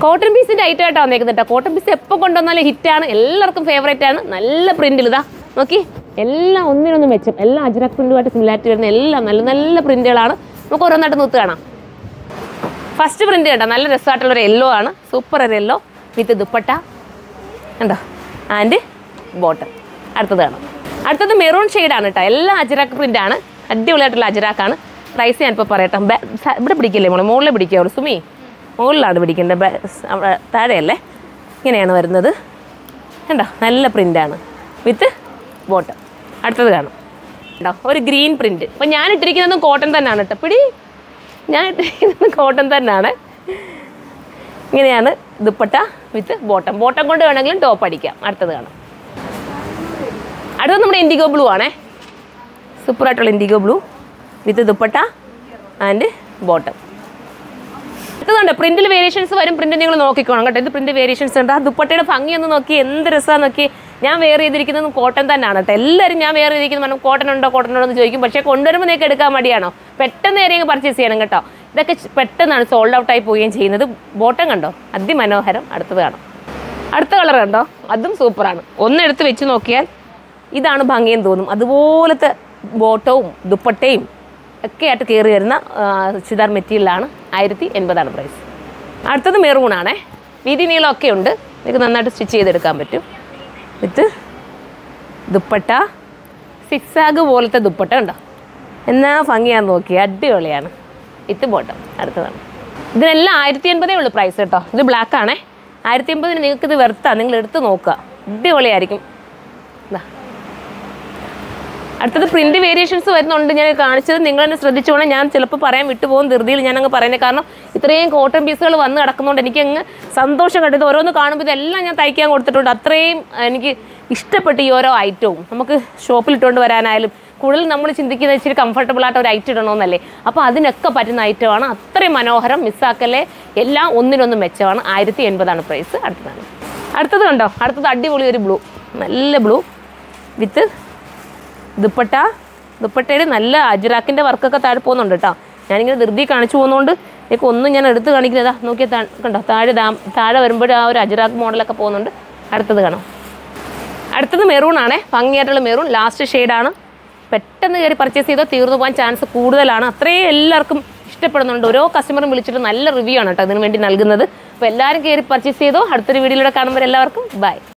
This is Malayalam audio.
കോട്ടൺ പീസിൻ്റെ ഐറ്റം ആയിട്ടാണ് വന്നേക്കുന്നത് കേട്ടോ കോട്ടൺ പീസ് എപ്പോൾ കൊണ്ടുവന്നാലും ഹിറ്റാണ് എല്ലാവർക്കും ഫേവറേറ്റ് ആണ് നല്ല പ്രിന്റിൽ ഇതാ നോക്കി എല്ലാം ഒന്നിനൊന്നും മെച്ചം എല്ലാം അജ്രക് പ്രിന്റുമായിട്ട് സിമിലാരിറ്റി വരുന്ന എല്ലാം നല്ല നല്ല പ്രിന്റുകളാണ് നമുക്ക് ഓരോന്നായിട്ട് നൂത്ത് കാണാം ഫസ്റ്റ് പ്രിന്റ് കണ്ടോ നല്ല രസമായിട്ടുള്ള ഒരു യെല്ലോ ആണ് സൂപ്പർ ഒരു യെല്ലോ വിത്ത് ദുപ്പട്ട കണ്ടോ ആൻഡ് ബോട്ടം അടുത്തത് കാണാം അടുത്തത് മെറൂൺ ഷെയ്ഡാണ് കേട്ടോ എല്ലാം അജറാക്ക് പ്രിന്റ് ആണ് അടിപൊളിയായിട്ടുള്ള അജറാക്കാണ് പ്രൈസ് ഞാനിപ്പോൾ പറയട്ടെ ബെ- സ- ഇവിടെ പിടിക്കില്ലേ മോളെ മുകളിൽ പിടിക്കാവുള്ളൂ സുമി മുകളിലാണ് പിടിക്കേണ്ടത് ബെ- സ് അവിടെ താഴെയല്ലേ ഇങ്ങനെയാണ് വരുന്നത് കണ്ടോ നല്ല പ്രിൻ്റാണ് വിത്ത് ബോട്ടം അടുത്തത് കാണാം കണ്ടോ ഒരു ഗ്രീൻ പ്രിന്റ് അപ്പോൾ ഞാൻ ഇട്ടിരിക്കുന്നതും കോട്ടൺ തന്നെയാണ് കേട്ടോ പിടി ഞാൻ ഇട്ടിരിക്കുന്നത് കോട്ടൺ തന്നെയാണ് ഇങ്ങനെയാണ് ദുപ്പട്ട വിത്ത് ബോട്ടം ബോട്ടം കൊണ്ട് വേണമെങ്കിലും ടോപ്പ് അടിക്കാം അടുത്തത് കാണാം അടുത്തത് നമ്മുടെ ഇൻഡിഗോ ബ്ലൂ ആണേ സൂപ്പറായിട്ടുള്ള indigo blue with dupatta and bottom അടുത്തതുണ്ട് പ്രിന്റിൽ വേരിയേഷൻസ് വരും പ്രിന്റ് നിങ്ങൾ നോക്കിക്കോണം കേട്ടോ ഇത് പ്രിന്റ് വേരിയേഷൻസ് ഉണ്ട് ആ ദുപ്പട്ടയുടെ ഭംഗി ഒന്ന് നോക്കി എന്ത് രസമാണെന്ന് നോക്കി ഞാൻ വെയർ ചെയ്തിരിക്കുന്നത് കോട്ടൺ തന്നെയാണ് കേട്ടോ എല്ലാവരും ഞാൻ വെയർ ചെയ്തിരിക്കുന്നത് പറഞ്ഞു കോട്ടൺ ഉണ്ടോ കോട്ടൺ ഉണ്ടോ എന്ന് ചോദിക്കും പക്ഷേ കൊണ്ടുവരുമ്പോൾ നിങ്ങൾക്ക് എടുക്കാൻ മടിയാണോ പെട്ടെന്ന് ഏരെങ്കിലും പർച്ചേസ് ചെയ്യണം കേട്ടോ ഇതൊക്കെ ച് പെട്ടെന്നാണ് സോൾഡ് ഔട്ട് ആയി പോവുകയും ചെയ്യുന്നത് ബോട്ടം കണ്ടോ അതിമനോഹരം അടുത്തത് കാണാം അടുത്ത കളർ കണ്ടോ അതും സൂപ്പറാണ് ഒന്ന് എടുത്ത് വെച്ച് നോക്കിയാൽ ഇതാണ് ഭംഗിയെന്ന് തോന്നും അതുപോലത്തെ ബോട്ടവും ദുപ്പട്ടയും ഒക്കെ ആയിട്ട് കയറി വരുന്ന ആ, ചുരിദാർ മെറ്റീരിയലാണ് ആയിരത്തി എൺപതാണ് പ്രൈസ് അടുത്തത് മെറൂണാണേ വീതി നീളമൊക്കെ ഉണ്ട് നിങ്ങൾക്ക് നന്നായിട്ട് സ്റ്റിച്ച് ചെയ്തെടുക്കാൻ പറ്റും വിത്ത് ദുപ്പട്ട സിക്സാഗ് പോലത്തെ ദുപ്പട്ട ഉണ്ടോ എന്നാ ഭംഗിയാന്ന് നോക്കി അടിപൊളിയാണ് വിത്ത് ബോട്ടം അടുത്തതാണ് ഇതിനെല്ലാം ആയിരത്തി എൺപതേ ഉള്ളൂ പ്രൈസ് കേട്ടോ ഇത് ബ്ലാക്ക് ആണേ ആയിരത്തി എൺപതിന് നിങ്ങൾക്ക് ഇത് വെറുത്താ നിങ്ങൾ എടുത്ത് നോക്കുക അടിപൊളിയായിരിക്കും ഇതാ അടുത്തത് പ്രിന്റ് വേരിയേഷൻസ് വരുന്നുണ്ട് ഞാൻ കാണിച്ചത് നിങ്ങൾ തന്നെ ശ്രദ്ധിച്ചോണം ഞാൻ ചിലപ്പോൾ പറയാൻ വിട്ടുപോകും ധൃതിയിൽ ഞാൻ അങ്ങ് പറയുന്നത് കാരണം ഇത്രയും കോട്ടൺ പീസുകൾ വന്ന് കിടക്കുന്നതുകൊണ്ട് എനിക്ക് അങ്ങ് സന്തോഷം കണ്ടത് ഓരോന്ന് കാണുമ്പോൾ ഇതെല്ലാം ഞാൻ തയ്ക്കാൻ കൊടുത്തിട്ടുണ്ട് അത്രയും എനിക്ക് ഇഷ്ടപ്പെട്ട ഈ ഓരോ ഐറ്റവും നമുക്ക് ഷോപ്പിൽ ഇട്ടുകൊണ്ട് വരാനായാലും കൂടുതൽ നമ്മൾ ചിന്തിക്കുന്നത് ഇച്ചിരി കംഫർട്ടബിൾ ആയിട്ട് ഒരു ഐറ്റം ഇടണമെന്നല്ലേ അപ്പോൾ അതിനൊക്കെ പറ്റുന്ന ഐറ്റമാണ് അത്രയും മനോഹരം മിസ്സാക്കല്ലേ എല്ലാം ഒന്നിനൊന്ന് മെച്ചമാണ് ആയിരത്തി എൺപതാണ് പ്രൈസ് അടുത്തതാണ് അടുത്തത് കണ്ടോ അടുത്തത് അടിപൊളി ഒരു ബ്ലൂ നല്ല ബ്ലൂ വിത്ത് ദുപ്പട്ട ദുപ്പട്ടയുടെ നല്ല അജ്രാക്കിൻ്റെ വർക്കൊക്കെ താഴെ പോകുന്നുണ്ട് കേട്ടോ ഞാനിങ്ങനെ ധൃതി കാണിച്ചു പോകുന്നതുകൊണ്ട് എനിക്ക് ഒന്നും ഞാൻ എടുത്ത് കാണിക്കുന്നതാ നോക്കിയാൽ താ കണ്ടോ താഴെ ദാ താഴെ വരുമ്പോൾ ആ ഒരു അജ്രാക്ക് മോഡലൊക്കെ പോകുന്നുണ്ട് അടുത്തത് കാണാം അടുത്തത് മെറൂൺ ആണേ ഭംഗിയായിട്ടുള്ള മെറൂൺ ലാസ്റ്റ് ഷെയ്ഡാണ് പെട്ടെന്ന് കയറി പർച്ചേസ് ചെയ്താൽ തീർന്നു പോകാൻ ചാൻസ് കൂടുതലാണ് അത്രയും എല്ലാവർക്കും ഇഷ്ടപ്പെടുന്നുണ്ട് ഓരോ കസ്റ്റമറും വിളിച്ചിട്ട് നല്ല റിവ്യൂ ആണ് കേട്ടോ അതിന് വേണ്ടി നൽകുന്നത് അപ്പോൾ എല്ലാവരും കയറി പർച്ചേസ് ചെയ്തോ അടുത്തൊരു വീഡിയോയിലൂടെ കാണുമ്പോൾ എല്ലാവർക്കും ബൈ